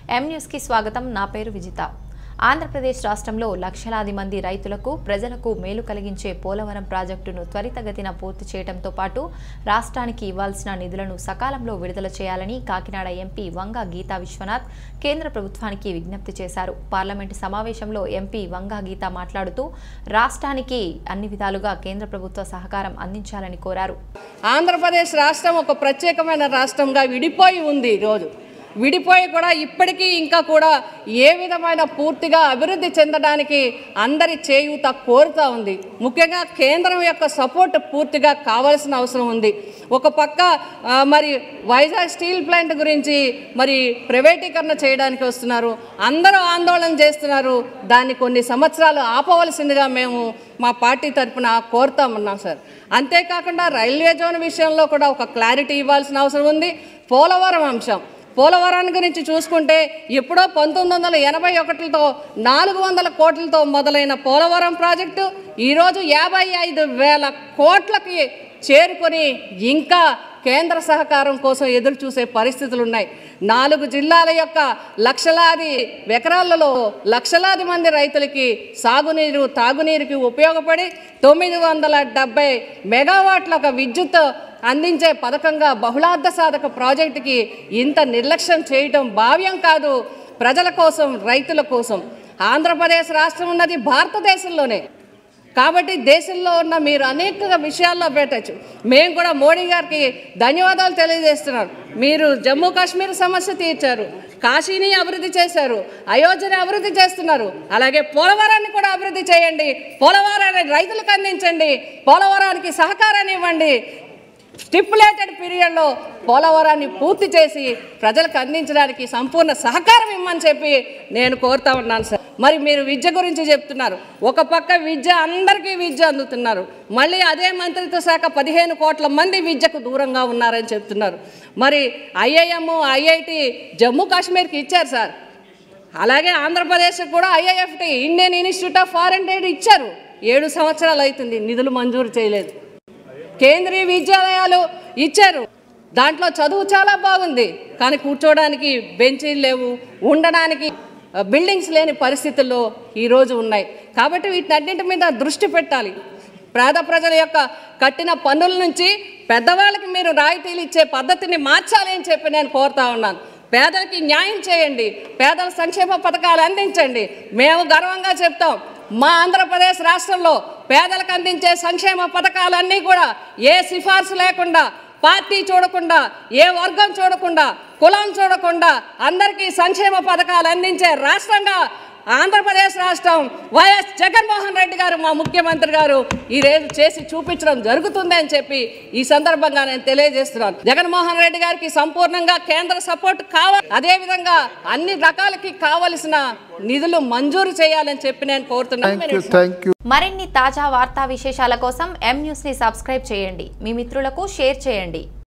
ఎం న్యూస్కి స్వాగతం నా పేరు విజిత ఆంధ్రప్రదేశ్ రాష్ట్రంలో లక్షలాది మంది రైతులకు ప్రజలకు మేలు కలిగించే పోలవరం ప్రాజెక్టును త్వరితగతిన పూర్తి చేయడంతో పాటు రాష్ట్రానికి ఇవ్వాల్సిన నిధులను సకాలంలో విడుదల చేయాలని కాకినాడ ఎంపీ వంగ గీతా విశ్వనాథ్ కేంద్ర ప్రభుత్వానికి విజ్ఞప్తి చేశారు పార్లమెంటు సమావేశంలో ఎంపీ వంగ గీత మాట్లాడుతూ రాష్ట్రానికి అన్ని విధాలుగా కేంద్ర ప్రభుత్వ సహకారం అందించాలని కోరారు ఆంధ్రప్రదేశ్ రాష్ట్రం ఒక ప్రత్యేకమైన రాష్ట్రంగా విడిపోయి ఉంది ఈరోజు విడిపోయి కూడా ఇప్పటికీ ఇంకా కూడా ఏ విధమైన పూర్తిగా అభివృద్ధి చెందడానికి అందరి చేయూత కోరుతూ ఉంది ముఖ్యంగా కేంద్రం యొక్క సపోర్ట్ పూర్తిగా కావాల్సిన అవసరం ఉంది ఒక పక్క ఆ, మరి వైజాగ్ స్టీల్ ప్లాంట్ గురించి మరి ప్రైవేటీకరణ చేయడానికి వస్తున్నారు అందరూ ఆందోళన చేస్తున్నారు దాన్ని కొన్ని సంవత్సరాలు ఆపవలసిందిగా మేము మా పార్టీ తరఫున కోరుతా ఉన్నాం సార్ అంతేకాకుండా రైల్వే జోన్ విషయంలో కూడా ఒక క్లారిటీ ఇవ్వాల్సిన అవసరం ఉంది పోలవరం అంశం పోలవరాన్ని గురించి చూసుకుంటే ఎప్పుడో పంతొమ్మిది వందల ఎనభై ఒకటితో నాలుగు వందల కోట్లతో మొదలైన పోలవరం ప్రాజెక్టు ఈరోజు యాభై ఐదు వేల కోట్లకి చేరుకొని ఇంకా కేంద్ర సహకారం కోసం ఎదురు చూసే పరిస్థితులు ఉన్నాయి నాలుగు జిల్లాల యొక్క లక్షలాది ఎకరాలలో లక్షలాది మంది రైతులకి సాగునీరు తాగునీరుకి ఉపయోగపడి తొమ్మిది వందల డెబ్బై మెగావాట్ల ఒక విద్యుత్ అందించే పథకంగా బహుళార్థ సాధక ప్రాజెక్టుకి ఇంత నిర్లక్ష్యం చేయటం భావ్యం కాదు ప్రజల కోసం రైతుల కోసం ఆంధ్రప్రదేశ్ రాష్ట్రం ఉన్నది భారతదేశంలోనే కాబట్టి దేశంలో ఉన్న మీరు అనేక విషయాల్లో పెట్టచ్చు మేము కూడా మోడీ గారికి ధన్యవాదాలు తెలియజేస్తున్నారు మీరు జమ్మూ కాశ్మీర్ సమస్య తీర్చారు కాశీని అభివృద్ధి చేశారు అయోధ్యని అభివృద్ధి చేస్తున్నారు అలాగే పోలవరాన్ని కూడా అభివృద్ధి చేయండి పోలవరాన్ని రైతులకు అందించండి పోలవరానికి సహకారాన్ని ఇవ్వండి స్టిపులేటెడ్ పీరియడ్లో పోలవరాన్ని పూర్తి చేసి ప్రజలకు అందించడానికి సంపూర్ణ సహకారం ఇమ్మని చెప్పి నేను కోరుతా ఉన్నాను సార్ మరి మీరు విద్య గురించి చెప్తున్నారు ఒక పక్క విద్య అందరికీ విద్య అందుతున్నారు మళ్ళీ అదే మంత్రిత్వ శాఖ పదిహేను కోట్ల మంది విద్యకు దూరంగా ఉన్నారని చెప్తున్నారు మరి ఐఐఎం ఐఐటి జమ్మూ కాశ్మీర్కి ఇచ్చారు సార్ అలాగే ఆంధ్రప్రదేశ్కి కూడా IIFT Indian Institute of Foreign Trade ఇచ్చారు ఏడు సంవత్సరాలు అవుతుంది నిధులు మంజూరు చేయలేదు కేంద్రీయ విద్యాలయాలు ఇచ్చారు దాంట్లో చదువు చాలా బాగుంది కానీ కూర్చోవడానికి బెంచీలు లేవు ఉండడానికి ఆ, బిల్డింగ్స్ లేని పరిస్థితుల్లో ఈరోజు ఉన్నాయి కాబట్టి వీటన్నింటి మీద దృష్టి పెట్టాలి పేద ప్రజల యొక్క కట్టిన పన్నుల నుంచి పెద్దవాళ్ళకి మీరు రాయితీలు ఇచ్చే పద్ధతిని మార్చాలి అని చెప్పి నేను కోరుతా ఉన్నాను పేదలకి న్యాయం చేయండి పేదల సంక్షేమ పథకాలు అందించండి మేము గర్వంగా చెప్తాం మా ఆంధ్రప్రదేశ్ రాష్ట్రంలో పేదలకు అందించే సంక్షేమ పథకాలన్నీ కూడా ఏ సిఫార్సు లేకుండా పార్టీ చూడకుండా ఏ వర్గం చూడకుండా కులం చూడకుండా అందరికీ సంక్షేమ పథకాలు అందించే రాష్ట్రంగా ఆంధ్రప్రదేశ్ రాష్ట్రం వైఎస్ జగన్మోహన్ రెడ్డి గారు మా ముఖ్యమంత్రి గారు ఈ రోజు చేసి చూపించడం జరుగుతుంది అని చెప్పి ఈ సందర్భంగా నేను తెలియజేస్తున్నాను జగన్మోహన్ రెడ్డి గారికి సంపూర్ణంగా కేంద్ర సపోర్ట్ కావాలి అదేవిధంగా అన్ని రకాలకి కావలసిన నిధులు మంజూరు చేయాలని చెప్పి నేను కోరుతున్నాను థ్యాంక్ యూ థ్యాంక్ యూ మరిన్ని తాజా వార్తా విశేషాల కోసం ఎం న్యూస్ని సబ్స్క్రైబ్ చేయండి మీ మిత్రులకు షేర్ చేయండి